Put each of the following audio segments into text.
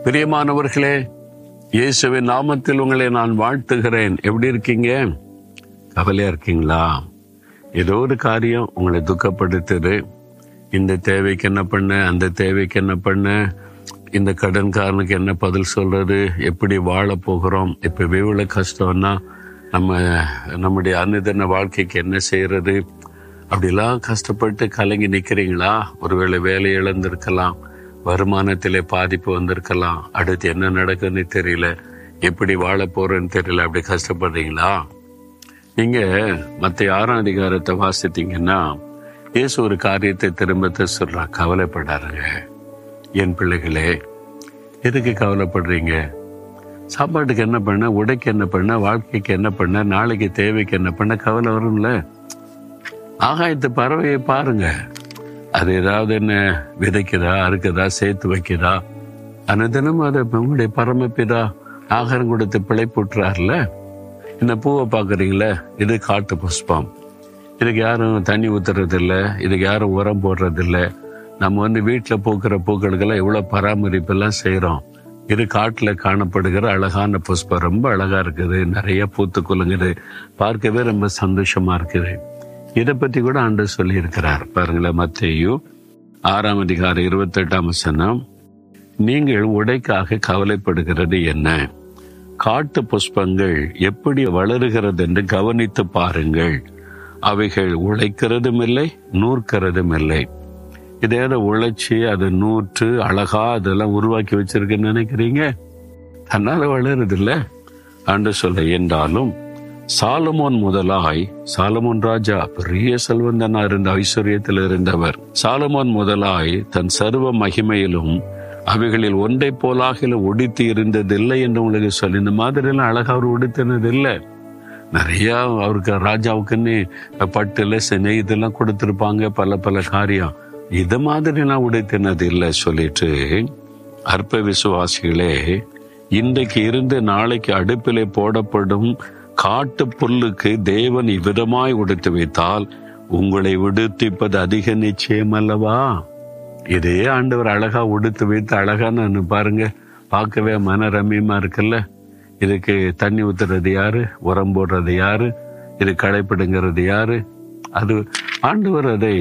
பிரியமானவர்களே இயேசுவின் நாமத்தில் உங்களை நான் வாழ்த்துகிறேன் எப்படி இருக்கீங்க கவலையா இருக்கீங்களா ஏதோ ஒரு காரியம் உங்களை துக்கப்படுத்துது இந்த தேவைக்கு என்ன பண்ண அந்த தேவைக்கு என்ன பண்ண இந்த கடன்காரனுக்கு என்ன பதில் சொல்றது எப்படி வாழ போகிறோம் இப்ப இவ்வளவு கஷ்டம்னா நம்ம நம்முடைய அனுதின வாழ்க்கைக்கு என்ன செய்யறது அப்படிலாம் கஷ்டப்பட்டு கலங்கி நிக்கிறீங்களா ஒருவேளை வேலை இழந்திருக்கலாம் வருமானத்திலே பாதிப்பு வந்திருக்கலாம் அடுத்து என்ன நடக்குன்னு தெரியல எப்படி வாழ போறேன்னு தெரியல அப்படி கஷ்டப்படுறீங்களா நீங்க மத்த ஆறாம் அதிகாரத்தை வாசித்தீங்கன்னா இயேசு ஒரு காரியத்தை திரும்ப சொல்றா கவலைப்படாருங்க என் பிள்ளைகளே எதுக்கு கவலைப்படுறீங்க சாப்பாட்டுக்கு என்ன பண்ண உடைக்கு என்ன பண்ண வாழ்க்கைக்கு என்ன பண்ண நாளைக்கு தேவைக்கு என்ன பண்ண கவலை வரும்ல ஆகாயத்து பறவையை பாருங்க அது ஏதாவது என்ன விதைக்குதா அறுக்குதா சேர்த்து வைக்குதா அனுதினம் அதை உங்களுடைய பரமபிதா ஆகாரம் கொடுத்து பிழைப்புட்டுறாருல இந்த பூவை பார்க்குறீங்களே இது காட்டு புஷ்பம் இதுக்கு யாரும் தண்ணி ஊத்துறது இல்ல இதுக்கு யாரும் உரம் போடுறது இல்ல நம்ம வந்து வீட்டில் பூக்கிற பூக்களுக்கெல்லாம் எவ்வளோ பராமரிப்பெல்லாம் செய்கிறோம் இது காட்டில் காணப்படுகிற அழகான புஷ்பம் ரொம்ப அழகா இருக்குது நிறைய பூத்து குலுங்குது பார்க்கவே ரொம்ப சந்தோஷமா இருக்குது இதை பத்தி கூட ஆண்டு சொல்லி இருக்கிறார் பாருங்களேன் மத்தேயு ஆறாம் அதிகாரம் இருபத்தெட்டாம் வசனம் நீங்கள் உடைக்காக கவலைப்படுகிறது என்ன காட்டு புஷ்பங்கள் எப்படி வளருகிறது என்று கவனித்து பாருங்கள் அவைகள் உழைக்கிறதும் இல்லை நூற்கிறதும் இல்லை இதையாவது உழைச்சி அதை நூற்று அழகா அதெல்லாம் உருவாக்கி வச்சிருக்குன்னு நினைக்கிறீங்க தன்னால வளருது இல்ல ஆண்டு சொல்ல என்றாலும் சாலமோன் முதலாய் சாலமோன் ராஜா பெரிய செல்வந்தனா இருந்த ஐஸ்வர்யத்தில் இருந்தவர் சாலமோன் முதலாய் தன் சர்வ மகிமையிலும் அவைகளில் ஒன்றை போலாக ஒடித்து இருந்ததில்லை என்று உங்களுக்கு சொல்லி இந்த மாதிரி எல்லாம் அழகா அவர் உடுத்தினது இல்லை நிறைய அவருக்கு ராஜாவுக்குன்னு பட்டுல நெய்தெல்லாம் கொடுத்திருப்பாங்க பல பல காரியம் இது மாதிரி நான் உடைத்தினது இல்லை சொல்லிட்டு அற்ப விசுவாசிகளே இன்றைக்கு இருந்து நாளைக்கு அடுப்பிலே போடப்படும் காட்டு புல்லுக்கு தேவன் இவ்விதமாய் உடுத்து வைத்தால் உங்களை விடுத்திப்பது அதிக நிச்சயம் அல்லவா இதே ஆண்டவர் அழகா உடுத்து வைத்து அழகான்னு பாருங்க பார்க்கவே மன ரம்யமா இருக்குல்ல இதுக்கு தண்ணி ஊத்துறது யாரு உரம் போடுறது யாரு இது களைப்பிடுங்கிறது யாரு அது ஆண்டவர் அதை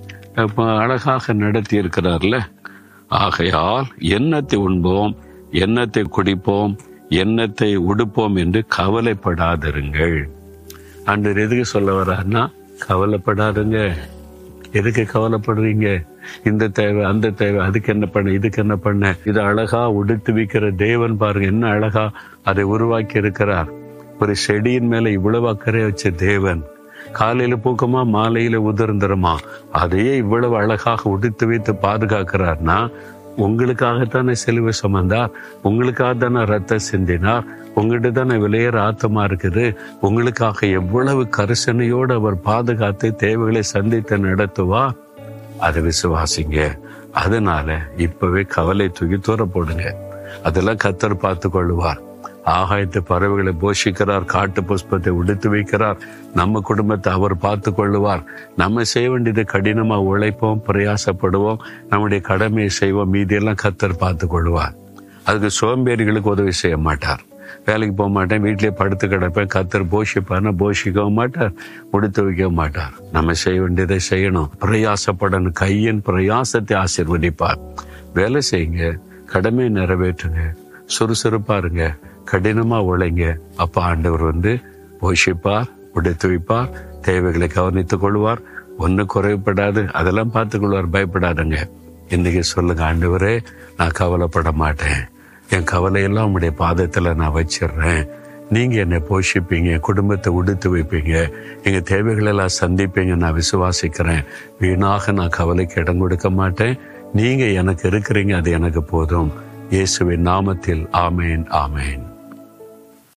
அழகாக நடத்தி இருக்கிறார்ல ஆகையால் எண்ணத்தை உண்போம் எண்ணத்தை குடிப்போம் எண்ணத்தை உடுப்போம் என்று கவலைப்படாதிருங்கள் ஆண்டவர் எதுக்கு சொல்ல வர்றாருன்னா கவலைப்படாதுங்க எதுக்கு கவலைப்படுறீங்க இந்த தேவை அந்த தேவை அதுக்கு என்ன பண்ண இதுக்கு என்ன பண்ண இது அழகா உடுத்து வைக்கிற தேவன் பாருங்க என்ன அழகா அதை உருவாக்கி இருக்கிறார் ஒரு செடியின் மேல இவ்வளவு அக்கறை வச்ச தேவன் காலையில பூக்கமா மாலையில உதிர்ந்துருமா அதையே இவ்வளவு அழகாக உடுத்து வைத்து பாதுகாக்கிறார்னா உங்களுக்காகத்தானே செலுவை சுமந்தார் உங்களுக்காக தானே ரத்தம் சிந்தினார் உங்ககிட்ட தானே விளையிற ஆத்தமா இருக்குது உங்களுக்காக எவ்வளவு கரிசனையோடு அவர் பாதுகாத்து தேவைகளை சந்தித்து நடத்துவார் அதை விசுவாசிங்க அதனால இப்பவே கவலை தூக்கி தூர போடுங்க அதெல்லாம் கத்தர் பார்த்து கொள்ளுவார் ஆகாயத்து பறவைகளை போஷிக்கிறார் காட்டு புஷ்பத்தை உடுத்து வைக்கிறார் நம்ம குடும்பத்தை அவர் பார்த்து கொள்ளுவார் நம்ம செய்ய வேண்டியது கடினமா உழைப்போம் பிரயாசப்படுவோம் நம்முடைய கடமையை செய்வோம் மீதியெல்லாம் கத்தர் பார்த்து கொள்ளுவார் அதுக்கு சோம்பேறிகளுக்கு உதவி செய்ய மாட்டார் வேலைக்கு போக மாட்டேன் வீட்லயே படுத்து கிடப்பேன் கத்தர் போஷிப்பார்னா போஷிக்கவும் மாட்டார் உடுத்து வைக்கவும் மாட்டார் நம்ம செய்ய வேண்டியதை செய்யணும் பிரயாசப்படணும் கையின் பிரயாசத்தை ஆசிர்வதிப்பார் வேலை செய்யுங்க கடமையை நிறைவேற்றுங்க சுறுசுறுப்பா இருங்க கடினமா உழைங்க அப்ப ஆண்டவர் வந்து போஷிப்பார் உடுத்து வைப்பார் தேவைகளை கவனித்துக் கொள்வார் ஒண்ணு குறைவுபடாது அதெல்லாம் பார்த்துக் கொள்வார் பயப்படாதுங்க இன்னைக்கு சொல்லுங்க ஆண்டவரே நான் கவலைப்பட மாட்டேன் என் கவலையெல்லாம் உங்களுடைய பாதத்துல நான் வச்சிடுறேன் நீங்க என்னை போஷிப்பீங்க என் குடும்பத்தை உடுத்து வைப்பீங்க எங்க தேவைகளை எல்லாம் சந்திப்பீங்க நான் விசுவாசிக்கிறேன் வீணாக நான் கவலைக்கு இடம் கொடுக்க மாட்டேன் நீங்க எனக்கு இருக்கிறீங்க அது எனக்கு போதும் இயேசுவின் நாமத்தில் ஆமேன் ஆமேன்